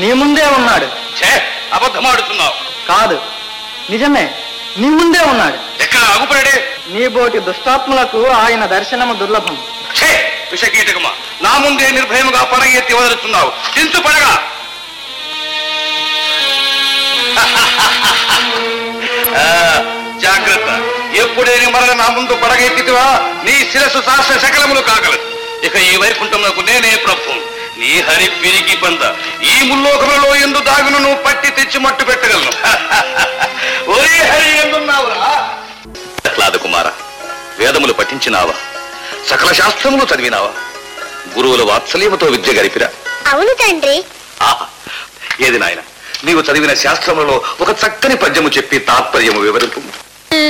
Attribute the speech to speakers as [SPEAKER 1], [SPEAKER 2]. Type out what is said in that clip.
[SPEAKER 1] నీ ముందే ఉన్నాడు
[SPEAKER 2] ఛే అబద్ధమాడుతున్నావు
[SPEAKER 1] కాదు నిజమే నీ ముందే ఉన్నాడు
[SPEAKER 2] ఎక్కడ అగుపడే
[SPEAKER 1] నీ బోటి దుష్టాత్ములకు ఆయన దర్శనము దుర్లభం
[SPEAKER 2] ఛే విషకీటకమా నా ముందే నిర్భయముగా పడగ ఎత్తి వదులుతున్నావు చించు పడగా ఆ, జాగ్రత్త ఎప్పుడైనా మరల నా ముందు పడగెత్తితివా నీ శిరస్సు శాస్త్ర సకలములు కాగలదు ఇక ఈ వైకుంఠములకు నేనే ప్రభు నీ హరి పిరికి పంద ఈ ముల్లోకములలో ఎందు దాగును నువ్వు పట్టి తెచ్చి మట్టు పెట్టగలను ఒరే హరి ఎందున్నావురా ప్రహ్లాద కుమార వేదములు పఠించినావా సకల శాస్త్రములు చదివినావా గురువుల వాత్సల్యముతో విద్య గరిపిరా
[SPEAKER 3] అవును తండ్రి
[SPEAKER 2] ఆహా ఏది నాయన నీవు చదివిన శాస్త్రములలో ఒక చక్కని పద్యము చెప్పి తాత్పర్యము వివరింపు